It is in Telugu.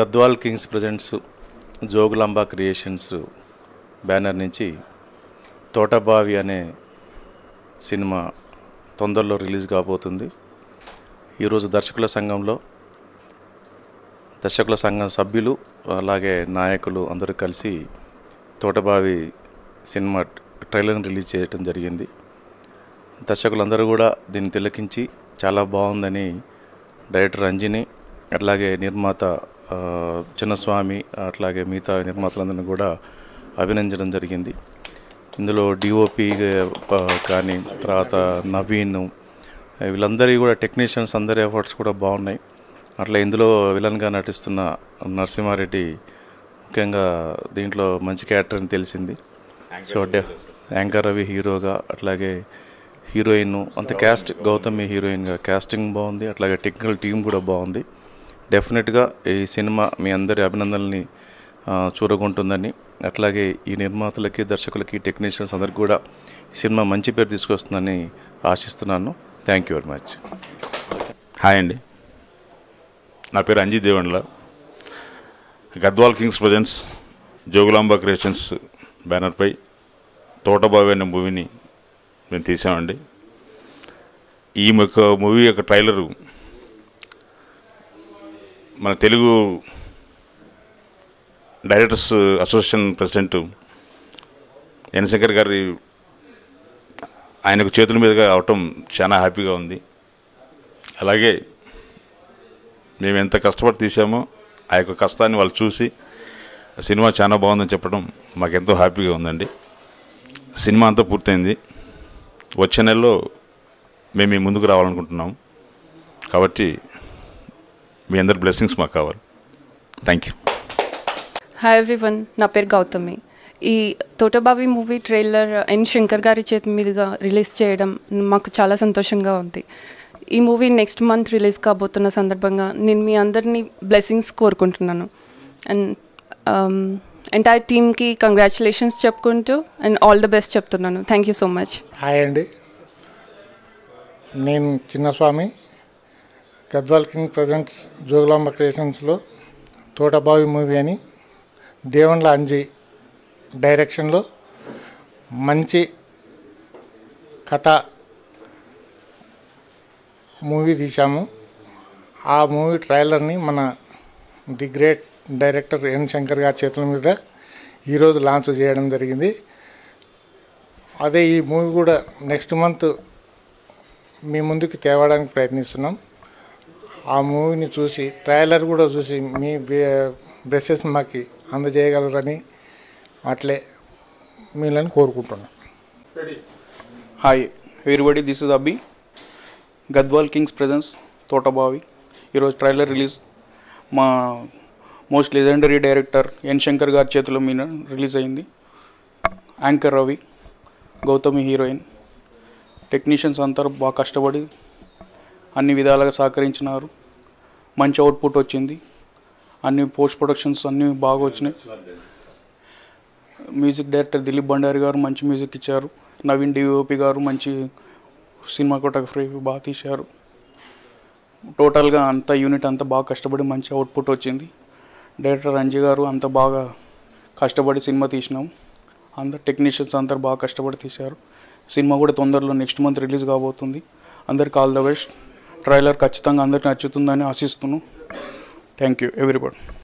Gadwal kings presents Jogulamba creations banner నుంచి తోటబావి అనే సినిమా తొందరలో రిలీజ్ కాబోతుంది ఈరోజు దర్శకుల సంఘంలో దర్శకుల సంఘం సభ్యులు అలాగే నాయకులు అందరూ కలిసి తోటబావి సినిమా ట్రైలర్ని రిలీజ్ చేయడం జరిగింది దర్శకులందరూ కూడా దీన్ని తిలకించి చాలా బాగుందని డైరెక్టర్ రంజిని అట్లాగే నిర్మాత ఆ, చిన్నస్వామి అట్లాగే మిగతా నిర్మాతలందరినీ కూడా అభినందించడం జరిగింది ఇందులో డిఓపి కానీ తర్వాత నవీన్ వీళ్ళందరి కూడా టెక్నీషియన్స్ అందరి ఎఫర్ట్స్ కూడా బాగున్నాయి అట్లా ఇందులో విలన్గా నటిస్తున్న నరసింహారెడ్డి ముఖ్యంగా దీంట్లో మంచి క్యారెక్టర్ అని తెలిసింది సో డే యాంకర్ రవి హీరోగా అట్లాగే హీరోయిన్ అంత క్యాస్ట్ గౌతమి హీరోయిన్గా కాస్టింగ్ బాగుంది అట్లాగే టెక్నికల్ టీం కూడా బాగుంది డెఫినెట్గా ఈ సినిమా మీ అందరి అభినందనల్ని ఆ, చూరగొంటుందని అట్లాగే ఈ నిర్మాతలకి దర్శకులకి టెక్నీషియన్స్ అందరికి కూడా ఈ సినిమా మంచి పేరు తీసుకొస్తుందని ఆశిస్తున్నాను thank you very much hi అండి నా పేరు Anji Devandla Gadwal kings presents Jogulamba creations బ్యానర్పై తోటబావి అనే మూవీని మేము తీసామండి ఈ యొక్క మూవీ యొక్క ట్రైలరు మన Telugu directors association president N Shankar గారి ఆయనకు చేతుల మీదుగా అవటం చాలా హ్యాపీగా ఉంది అలాగే మేము ఎంత కష్టపడి తీసామో ఆ యొక్క కష్టాన్ని వాళ్ళు చూసి సినిమా చాలా బాగుందని చెప్పడం మాకెంతో హ్యాపీగా ఉందండి సినిమా అంతా పూర్తయింది వచ్చే నెలలో మేము మీ ముందుకు రావాలనుకుంటున్నాం కాబట్టి మీ అందరి బ్లెస్సింగ్స్ మాకు కావాలి థ్యాంక్ యూ హాయ్ ఎవ్రీవన్ నా పేరు గౌతమి ఈ Thotabavi movie trailer N Shankar గారి చేతి మీదుగా రిలీజ్ చేయడం మాకు చాలా సంతోషంగా ఉంది ఈ మూవీ నెక్స్ట్ మంత్ రిలీజ్ కాబోతున్న సందర్భంగా నేను మీ అందరినీ బ్లెస్సింగ్స్ కోరుకుంటున్నాను అండ్ ఎంటైర్ టీమ్కి కంగ్రాచులేషన్స్ చెప్పుకుంటూ అండ్ ఆల్ ద బెస్ట్ చెప్తున్నాను thank you so much hi అండి నేను చిన్నస్వామి గద్వాల్ కింగ్ ప్రజెంట్స్ జోగులాంబ క్రియేషన్స్లో తోటబావి మూవీ అని దేవండ్ల అంజీ డైరెక్షన్లో మంచి కథ మూవీ తీశాము ఆ మూవీ ట్రైలర్ని మన the great director N Shankar గారి చేతుల మీద ఈరోజు లాంచ్ చేయడం జరిగింది అదే ఈ మూవీ కూడా నెక్స్ట్ మంత్ మీ ముందుకు తేవడానికి ప్రయత్నిస్తున్నాం ఆ మూవీని చూసి ట్రైలర్ కూడా చూసి మీ బ్రెసెస్ మాకు అందజేయగలరని అట్లే మీలని కోరుకుంటున్నాం హాయ్ ఎవ్రీబడి దిస్ ఇస్ అబ్బి గద్వాల్ కింగ్స్ ప్రెజెన్స్ తోటబావి ఈరోజు ట్రైలర్ రిలీజ్ మా most legendary director N Shankar గారి చేతుల మీద రిలీజ్ అయింది anchor Ravi Gautami heroine technicians అందరూ బాగా కష్టపడి అన్ని విధాలుగా సహకరించినారు మంచి అవుట్పుట్ వచ్చింది అన్ని పోస్ట్ ప్రొడక్షన్స్ అన్నీ బాగా వచ్చినాయి మ్యూజిక్ డైరెక్టర్ దిలీప్ భండారి గారు మంచి మ్యూజిక్ ఇచ్చారు నవీన్ డిఓపి గారు మంచి సినిమాటోగ్రఫీ బాగా తీశారు టోటల్గా అంత యూనిట్ అంతా బాగా కష్టపడి మంచి అవుట్పుట్ వచ్చింది డైరెక్టర్ రంజీ గారు అంత బాగా కష్టపడి సినిమా తీసినాం అందరు టెక్నీషియన్స్ అందరు బాగా కష్టపడి తీశారు సినిమా కూడా తొందరలో నెక్స్ట్ మంత్ రిలీజ్ కాబోతుంది అందరికి ఆల్ ద బెస్ట్ ట్రైలర్ ఖచ్చితంగా అందరికి నచ్చుతుందని ఆశిస్తున్నాను థ్యాంక్ యూ ఎవ్రీబడి